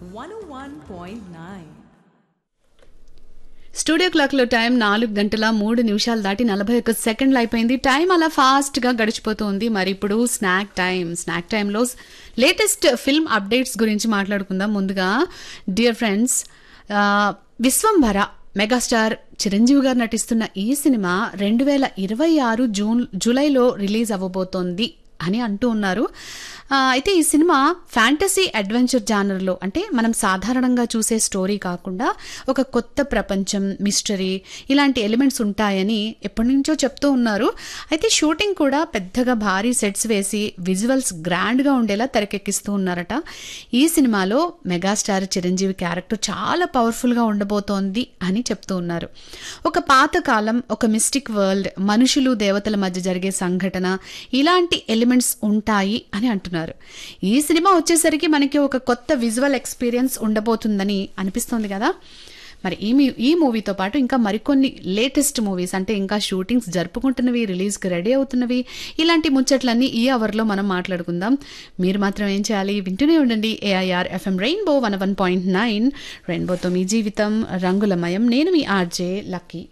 101.9. Studio క్లాక్లో time నాలుగు గంటల మూడు నిమిషాలు దాటి నలభై ఒక్క సెకండ్లు అయిపోయింది టైం అలా ఫాస్ట్గా గడిచిపోతుంది మరి ఇప్పుడు స్నాక్ టైం స్నాక్ టైంలో లేటెస్ట్ ఫిల్మ్ అప్డేట్స్ గురించి మాట్లాడుకుందాం ముందుగా dear friends Vishwambhara megastar Chiranjeevi garu నటిస్తున్న ఈ సినిమా రెండు వేల ఇరవై ఆరు జూన్ జూలైలో రిలీజ్ అవ్వబోతోంది అని అంటూ ఉన్నారు ఆ, అయితే ఈ సినిమా ఫ్యాంటసీ అడ్వెంచర్ జానర్లో అంటే మనం సాధారణంగా చూసే స్టోరీ కాకుండా ఒక కొత్త ప్రపంచం మిస్టరీ ఇలాంటి ఎలిమెంట్స్ ఉంటాయని ఎప్పటి నుంచో చెప్తూ ఉన్నారు అయితే షూటింగ్ కూడా పెద్దగా భారీ సెట్స్ వేసి విజువల్స్ గ్రాండ్గా ఉండేలా తెరకెక్కిస్తూ ఉన్నారట ఈ సినిమాలో మెగాస్టార్ చిరంజీవి క్యారెక్టర్ చాలా పవర్ఫుల్గా ఉండబోతోంది అని చెప్తూ ఉన్నారు ఒక పాతకాలం ఒక మిస్టిక్ వరల్డ్ మనుషులు దేవతల మధ్య జరిగే సంఘటన ఇలాంటి ఎలిమెంట్స్ ఉంటాయి అని అంటున్నారు ఈ సినిమా వచ్చేసరికి మనకి ఒక కొత్త విజువల్ ఎక్స్పీరియన్స్ ఉండబోతుందని అనిపిస్తోంది కదా మరి ఈ మీ- ఈ మూవీతో పాటు ఇంకా మరికొన్ని లేటెస్ట్ మూవీస్ అంటే ఇంకా షూటింగ్స్ జరుపుకుంటున్నవి రిలీజ్కి రెడీ అవుతున్నవి ఇలాంటి ముచ్చట్లన్నీ ఈ అవర్లో మనం మాట్లాడుకుందాం మీరు మాత్రం ఏం చేయాలి వింటూనే ఉండండి AIR FM rainbow one one point nine రెయిన్బోతో మీ జీవితం రంగులమయం నేను మీ ఆర్జే లక్కీ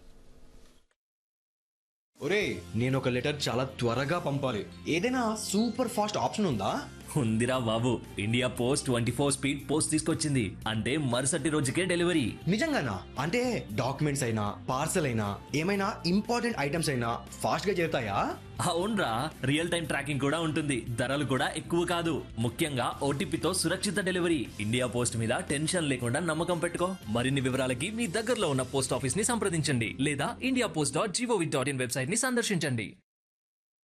ఒరే నేను ఒక లెటర్ చాలా త్వరగా పంపాలి ఏదైనా సూపర్ ఫాస్ట్ ఆప్షన్ ఉందా ఉందిరా బాబు India post twenty four speed post తీసుకొచ్చింది అంటే మరుసటి రోజుకే డెలివరీ నిజంగానా అంటే డాక్యుమెంట్స్ అయినా పార్సల్ అయినా ఏమైనా ఇంపార్టెంట్ ఐటమ్స్ అయినా ఫాస్ట్ గా చేరుతాయా అవునరా రియల్ టైం ట్రాకింగ్ కూడా ఉంటుంది ధరలు కూడా ఎక్కువ కాదు ముఖ్యంగా ఓటీపీతో సురక్షిత డెలివరీ ఇండియా పోస్ట్ మీద టెన్షన్ లేకుండా నమ్మకం పెట్టుకో మరిన్ని వివరాలకి మీ దగ్గరలో ఉన్న పోస్ట్ ఆఫీస్ ని సంప్రదించండి లేదా India post dot GOV dot in website ని సందర్శించండి